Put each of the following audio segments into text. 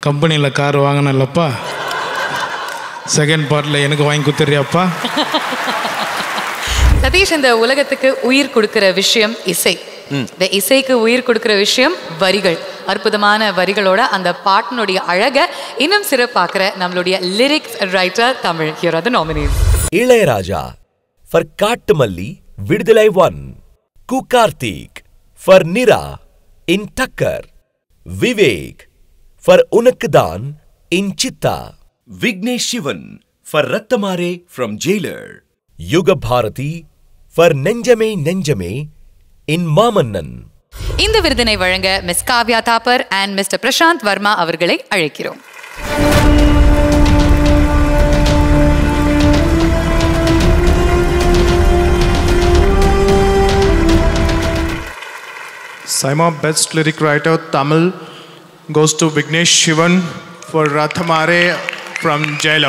கம்பெனியில் car வாங்கினல்லப்பா second பார்ட்டில் எனக்கு வாங்கி கொடுத்துறியாப்பா சதீஷ் இந்த உலகத்துக்கு உயிர் கொடுக்கிற விஷயம் இசை இந்த இசைக்கு உயிர் கொடுக்கிற விஷயம் வரிகள் அற்புதமான வரிகளோட அந்த பாட்டினுடைய அழகை இன்னும் சிறப்பாக்குற நம்மளுடைய lyrics writer Tamil here are the nominees Ilaiyaraaja for Kaattumalli Viduthalai ஒன் கு Karthik for Nira in Takkar Vivek for Unakku Thaan in Chithha Vignesh Shivan for Rathamaarey from Jailer Yuga Bharathi for நெஞ்சமே நெஞ்சமே இன் மாமன்னன் இந்த விருதினை வழங்க Miss Kavya Thapar and Mister Prashanth Varma அவர்களை அழைக்கிறோம் Saima Best Lyric Writer Tamil goes to Vignesh Shivan for Rathamare from Jailer.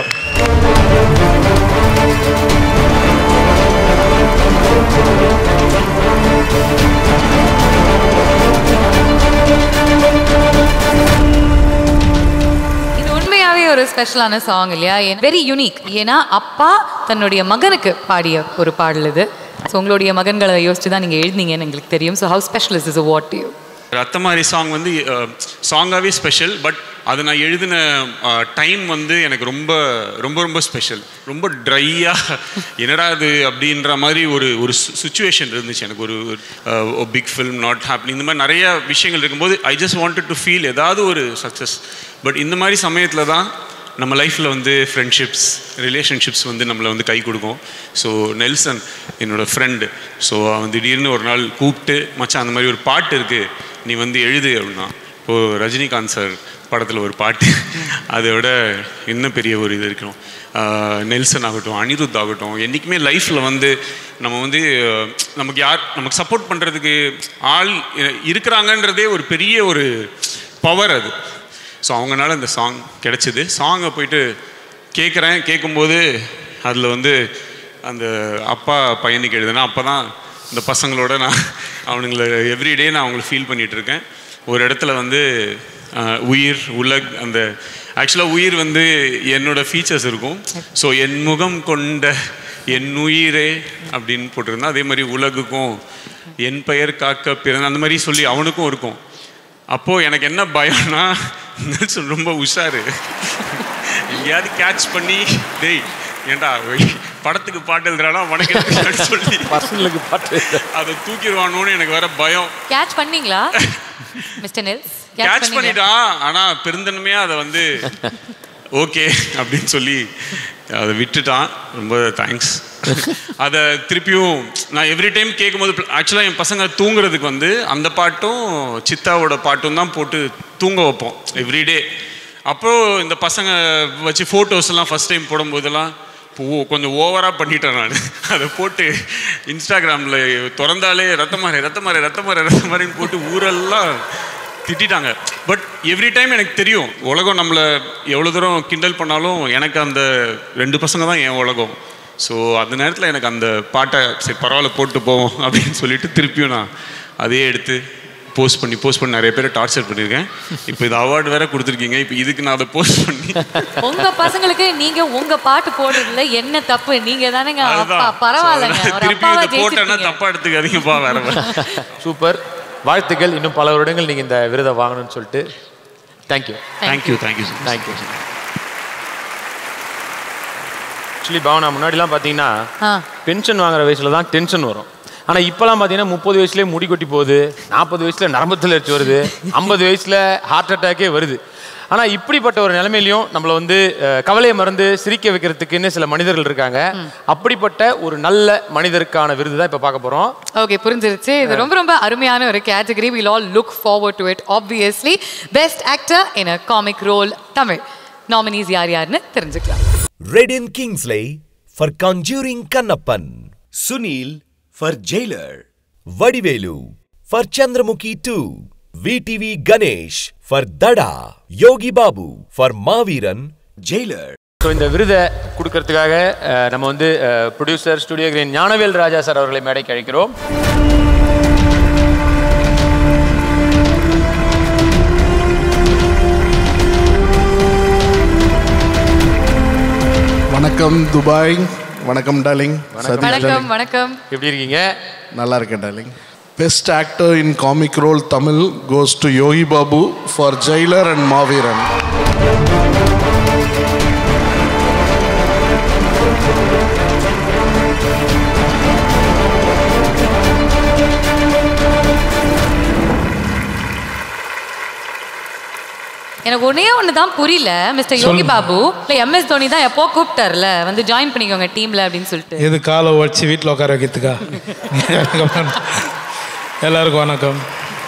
இது உண்மையாவே ஒரு ஸ்பெஷலான சாங் இல்லையா வெரி யூனிக் ஏன்னா அப்பா தன்னுடைய மகனுக்கு பாடிய ஒரு பாடல் இது ஸோ உங்களுடைய மகன்களை யோசிச்சு தான் நீங்கள் எழுதினீங்கன்னு எங்களுக்கு தெரியும் so how special is is what you Rathamaari song வந்து சாங்காகவே ஸ்பெஷல் பட் அது நான் எழுதின டைம் வந்து எனக்கு ரொம்ப ரொம்ப ரொம்ப ஸ்பெஷல் ரொம்ப ட்ரையாக என்னடா அது அப்படின்ற மாதிரி ஒரு ஒரு சுச்சுவேஷன் இருந்துச்சு எனக்கு ஒரு பிக் ஃபில்ம் நாட் ஹாப்பி இந்த மாதிரி நிறைய விஷயங்கள் இருக்கும்போது I just wanted to feel ஏதாவது ஒரு சக்ஸஸ் பட் இந்த மாதிரி சமயத்தில் தான் நம்ம லைஃப்பில் வந்து ஃப்ரெண்ட்ஷிப்ஸ் ரிலேஷன்ஷிப்ஸ் வந்து நம்மளை வந்து கை கொடுக்கும் ஸோ நெல்சன் என்னோடய ஃப்ரெண்டு ஸோ அவன் திடீர்னு ஒரு நாள் கூப்பிட்டு மச்சான் அந்த மாதிரி ஒரு பாட்டு இருக்குது நீ வந்து எழுது அப்படின்னா இப்போது ரஜினிகாந்த் சார் படத்தில் ஒரு பாட்டு அதை விட இன்னும் பெரிய ஒரு இது இருக்கணும் ஆஹ் நெல்சன் ஆகட்டும் அனிருத் ஆகட்டும் என்றைக்குமே லைஃப்பில் வந்து நம்ம வந்து ஆஹ் நமக்கு யார் நமக்கு சப்போர்ட் பண்ணுறதுக்கு ஆள் இ- இருக்கிறாங்கன்றதே ஒரு பெரிய ஒரு பவர் அது ஸோ அவங்கனால இந்த சாங் கிடச்சிது சாங்கை போயிட்டு கேட்குறேன் கேட்கும்போது அதில் வந்து அந்த அப்பா பையனுக்கு எழுதுனா அப்போ தான் இந்த பசங்களோட நான் அவனுங்களை எவ்ரிடே நான் அவங்கள ஃபீல் பண்ணிகிட்டு இருக்கேன் ஒரு இடத்துல வந்து ஆஹ், உயிர் உலக் அந்த ஆக்சுவலாக உயிர் வந்து என்னோட ஃபீச்சர்ஸ் இருக்கும் ஸோ என் முகம் கொண்ட என் உயிரே அப்படின்னு போட்டிருந்தா அதே மாதிரி உலகுக்கும் என் பெயர் காக்க பிறந்த அந்த மாதிரி சொல்லி அவனுக்கும் இருக்கும் அப்போது எனக்கு என்ன பயம்னா நெல்சன் ரொம்ப உஷாரு எங்கேயாவது கேட்ச் பண்ணி டேய் ஏன்டா படத்துக்கு பாட்டு எழுதுறானா உனக்கு எதுக்குன்னு சொல்லி பசங்களுக்கு பாட்டு அதை தூக்கிடுவானோன்னு எனக்கு வேற பயம் கேட்ச் பண்ணீங்களா மிஸ்டர் நெல்ஸ் கேட்ச் பண்ணிட்டான் ஆனால் பெருந்தன்மையாக அதை வந்து ஓகே அப்படின்னு சொல்லி அதை விட்டுட்டான் ரொம்ப தேங்க்ஸ் அதை திருப்பியும் நான் எவ்ரி டைம் கேட்கும்போது ஆக்சுவலாக என் பசங்க தூங்குறதுக்கு வந்து அந்த பாட்டும் சித்தாவோட பாட்டும் தான் போட்டு தூங்க வைப்போம் எவ்ரிடே அப்போது இந்த பசங்க வச்சு ஃபோட்டோஸ் எல்லாம் ஃபஸ்ட் டைம் போடும்போதெல்லாம் இப்போ ஓ- கொஞ்சம் ஓவராக பண்ணிட்டேன் நான் அதை போட்டு இன்ஸ்டாகிராமில் திறந்தாலே ரத்தமாரி ரத்தமாரி ரத்தமாரி ரத்தமாரின்னு போட்டு ஊரெல்லாம் திட்டிட்டாங்க பட் எவ்ரி டைம் எனக்கு தெரியும் உலகம் நம்மளை எவ்வளோ தூரம் கிண்டல் பண்ணாலும் எனக்கு அந்த ரெண்டு பசங்க தான் என் உலகம் ஸோ அந்த நேரத்தில் எனக்கு அந்த பாட்டை சரி பரவாயில்ல போட்டு போவோம் அப்படின்னு சொல்லிட்டு திருப்பியும் நான் அதே எடுத்து போஸ்ட் பண்ணி போஸ்ட் பண்ணி நிறைய பேரை டார்ச்சர் பண்ணியிருக்கேன் இப்போ இது அவார்டு வேற கொடுத்துருக்கீங்க இப்போ இதுக்கு நான் அதை போஸ்ட் பண்ணி உங்க பசங்களுக்கு நீங்க உங்க பாட்டு போடுறதுல என்ன தப்பு நீங்க தானேங்க அப்பா அதுதான் பரவாயில்லைங்க So, ஒரு திருப்பி அப்பாவா இதை போட்டேன்னா ஜெயிச்சிருக்கீங்க தப்பா எடுத்துக்காதீங்கப்பா வேற வேற சூப்பர் வாழ்த்துக்கள் இன்னும் பல வருடங்கள் நீங்கள் இந்த விருதை வாங்கணும்னு சொல்லிட்டு thank you thank you thank you thank you actually Bhavana முன்னாடிலாம் பார்த்தீங்கன்னா ஆ. பென்ஷன் வாங்குற வயசுல தான் டென்ஷன் வரும் ஆனால் இப்போலாம் பார்த்தீங்கன்னா முப்பது வயசுலேயே முடி கொட்டி போகுது நாற்பது வயசில் நரம்பு தளர்ச்சி வருது ஐம்பது வயசில் ஹார்ட் அட்டாக்கே வருது ஆனால் இப்படிப்பட்ட ஒரு நிலைமையிலையும் நம்மளை வந்து அஹ், கவலையை மறந்து சிரிக்க வைக்கிறதுக்குன்னு சில மனிதர்கள் இருக்காங்க அப்படிப்பட்ட ஒரு நல்ல மனிதருக்கான விருது தான் இப்போ பார்க்க போகிறோம் ஓகே புரிஞ்சிருச்சு இது ரொம்ப ரொம்ப அருமையான ஒரு category will all look forward to it obviously best actor in a comic role Tamil nominees யார் யாருன்னு தெரிஞ்சுக்கலாம் Radiant Kingsley for Conjuring Kannappan. Sunil for Jailer. Vadivelu for Chandramukhi 2. VTV Ganesh for Dada. Yogi Babu for Maviran Jailer. So இந்த விருதை கொடுக்கறதுக்காக அஹ், நம்ம வந்து producer studio green Gnanavel Raja sir அவர்களை மேடைக்கு அழைக்கிறோம் வெல்கம் துபாய் வணக்கம் டார்லிங் வணக்கம் வணக்கம் எப்படி இருக்கீங்க நல்லா இருக்கேன் darling best actor in comic role Tamil goes to Yogi Babu for Jailer and Maaveeran எனக்கு ஒன்னே ஒன்று தான் புரியல மிஸ்டர் யோகி பாபு இல்லை எம்எஸ் தோனி தான் எப்போ கூப்பிட்டார்ல வந்து ஜாயின் பண்ணிக்கோங்க டீம்ல அப்படின்னு சொல்லிட்டு எது காலை உடச்சி வீட்டில் உட்கார வைக்கிறதுக்கா எல்லாருக்கும் வணக்கம்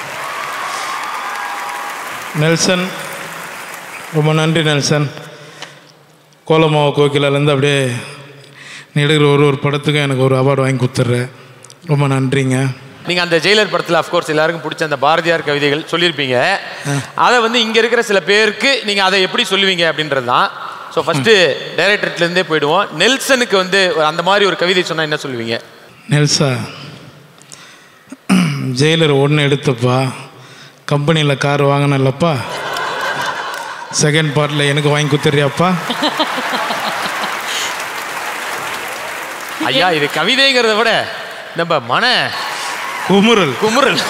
நெல்சன் ரொம்ப நன்றி நெல்சன் கோலமாவு கோகிலாலேருந்து அப்படியே நீ எடுக்கிற ஒரு ஒரு படத்துக்கும் எனக்கு ஒரு அவார்டு வாங்கி கொடுத்துட்ற ரொம்ப நன்றிங்க நீங்க அந்த ஜெயிலர் படத்துல அஃப்கோர்ஸ் எல்லாருக்கும் பிடிச்ச அந்த பாரதியார் கவிதைகள் சொல்லியிருப்பீங்க அதை வந்து இங்க இருக்கிற சில பேருக்கு நீங்க அதை எப்படி சொல்லுவீங்க அப்படின்றது தான் ஸோ ஃபர்ஸ்ட் டைரக்டர்ல இருந்தே போயிடுவோம் நெல்சனுக்கு வந்து ஒரு அந்த மாதிரி ஒரு கவிதை சொன்னா என்ன சொல்லுவீங்க நெல்சா ஜெயிலர் ஒன்று எடுத்தப்பா கம்பெனியில் கார் வாங்கினல்லப்பா செகண்ட் பார்ட்டில் எனக்கு வாங்கி கொடுத்துறியாப்பா ஐயா இது கவிதைங்கிறத விட நம்ம மன குமுறல் குமுறல்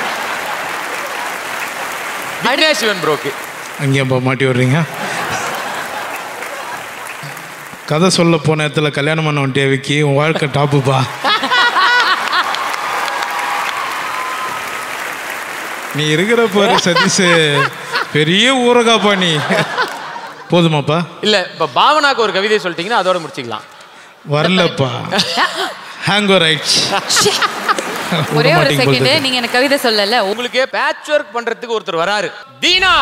விக்னேஷ் சிவன் ப்ரோக்கு அங்கேயும் மாட்டி விடுறீங்க கதை சொல்ல போன இடத்துல கல்யாணம் பண்ண வண்டியா விக்கி உன் வாழ்க்கை டாப்புப்பா நீ இருக்கிற பாரு சதீஷ் பெரிய ஊரகாப்பா நீ போதுமாப்பா இல்ல இப்ப பாவனாக்கு ஒரு கவிதை சொல்லிட்டீங்கன்னா அதோட முடிச்சுக்கலாம் வரலப்பா ஹேங் ஆயிடுச்சு ஒரே ஒரு மாட்டீங்க போல செகண்ட் இருக்கு. நீங்க எனக்கு கவிதை சொல்லல உங்களுக்கு பேட்ச் ஒர்க் பண்றதுக்கு ஒருத்தர் வராரு தீனா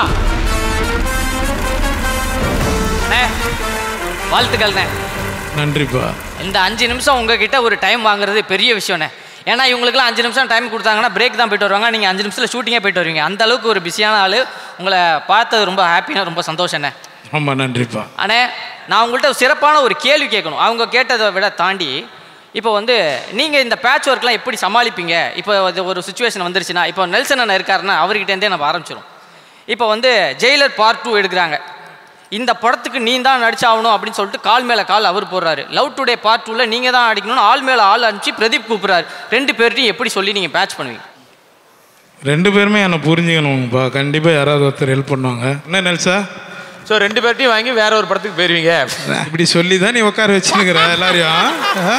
அண்ணே, வாழ்த்துக்கள்ண்ணே நன்றிப்பா இந்த அஞ்சு நிமிஷம் உங்ககிட்ட ஒரு டைம் வாங்குறது பெரிய விஷயம்ண்ணே ஏன்னா இவங்களுக்குலாம் அஞ்சு நிமிஷம் டைம் கொடுத்தாங்கன்னா பிரேக் தான் போயிட்டு வருவாங்க நீங்கள் அஞ்சு நிமிஷத்தில் ஷூட்டிங்கே போயிட்டு வருவீங்க அந்த அளவுக்கு ஒரு பிஸியான ஆள் உங்களை பார்த்தது ரொம்ப ஹாப்பியாக ரொம்ப சந்தோஷண்ணே ஆமாம் நன்றிப்பா அண்ணே நான் உங்கள்கிட்ட ஒரு சிறப்பான ஒரு கேள்வி கேட்கணும் அவங்க கேட்டதை விட தாண்டி இப்போ வந்து நீங்கள் இந்த பேட்ச் ஒர்க்லாம் எப்படி சமாளிப்பீங்க இப்போ அது ஒரு சுச்சுவேஷன் வந்துருச்சுன்னா இப்போ நெல்சன் அண்ணன் இருக்காருன்னா அவர்கிட்டேருந்தே நம்ம ஆரம்பிச்சிடும் இப்போ வந்து ஜெயிலர் பார்ட் டூ எடுக்கிறாங்க இந்த படத்துக்கு நீ தான் நடிச்சாகணும் அப்படின்னு சொல்லிட்டு கால் மேலே கால் அவர் போடுறாரு லவ் டுடே பார்ட் டூவில் நீங்கள் தான் அடிக்கணும்னு ஆள் மேலே ஆள் அனுப்பிச்சு பிரதீப் கூப்பிட்றாரு ரெண்டு பேர்ட்டையும் எப்படி சொல்லி நீங்கள் பேட்ச் பண்ணுவீங்க ரெண்டு பேருமே என்னை புரிஞ்சுக்கணுங்கப்பா கண்டிப்பாக யாராவது ஒருத்தர் ஹெல்ப் பண்ணுவாங்க என்ன நெல்சா ஸோ ரெண்டு பேர்ட்டையும் வாங்கி வேற ஒரு படத்துக்கு போயிருவீங்க இப்படி சொல்லி தான் நீ உட்கார வச்சுனுக்கிற எல்லாரையும் ஆ?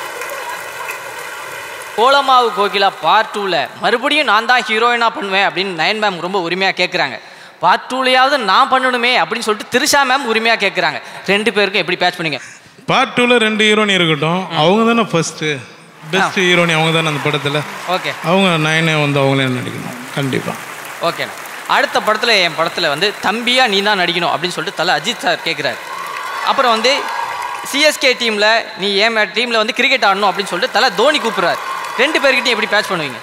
கோலமாவு கோகிலா பார்ட் டூவில் மறுபடியும் நான் தான் ஹீரோயினாக பண்ணுவேன் அப்படின்னு நயன் மேம் ரொம்ப உரிமையாக கேட்குறாங்க பார்ட் டூலையாவது நான் பண்ணணுமே அப்படின்னு சொல்லிட்டு திரிஷா மேம் உரிமையாக கேட்குறாங்க ரெண்டு பேருக்கும் எப்படி பேட்ச் பண்ணீங்க பார்ட் டூவில் ரெண்டு ஹீரோனி இருக்கட்டும் அவங்க தானே ஃபஸ்ட்டு பெஸ்ட் ஹீரோனி அவங்க தானே அந்த படத்தில் ஓகே அவங்க நயனே வந்து அவங்களே நடிக்கணும் கண்டிப்பாக ஓகேண்ணா அடுத்த படத்தில் என் படத்தில் வந்து தம்பியா நீ தான் நடிக்கணும் அப்படின்னு சொல்லிட்டு தலை அஜித் சார் கேட்குறாரு அப்புறம் வந்து சிஎஸ்கே டீமில் நீ ஏன் டீமில் வந்து கிரிக்கெட் ஆடணும் அப்படின்னு சொல்லிட்டு தலை தோனி கூப்பிட்றாரு ரெண்டு பேர்கிட்டையும் எப்படி பேட்ச் பண்ணுவீங்க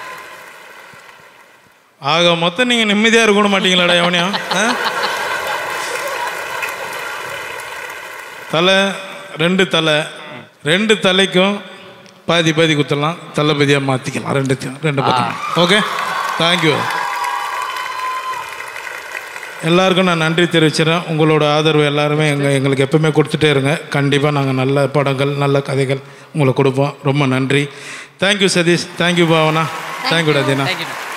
ஆக மொத்தம் நீங்கள் நிம்மதியாக இருக்க மாட்டீங்களாடா எவனையும் ஆ? தலை ரெண்டு தலை ரெண்டு தலைக்கும் பாதி பாதி குத்தலாம் தளபதியாக மாற்றிக்கலாம் ரெண்டுத்தையும் ரெண்டு பக்கம் ஓகே தேங்க்யூ எல்லாருக்கும் நான் நன்றி தெரிவிச்சிடறேன் உங்களோட ஆதரவு எல்லாருமே எங்கள் எங்களுக்கு எப்பவுமே கொடுத்துட்டே இருங்க கண்டிப்பாக நாங்கள் நல்ல படங்கள் நல்ல கதைகள் உங்களுக்கு கொடுப்போம் ரொம்ப நன்றி thank you Sathish thank you Bhavana thank you டா தீனா தேங்க்யூ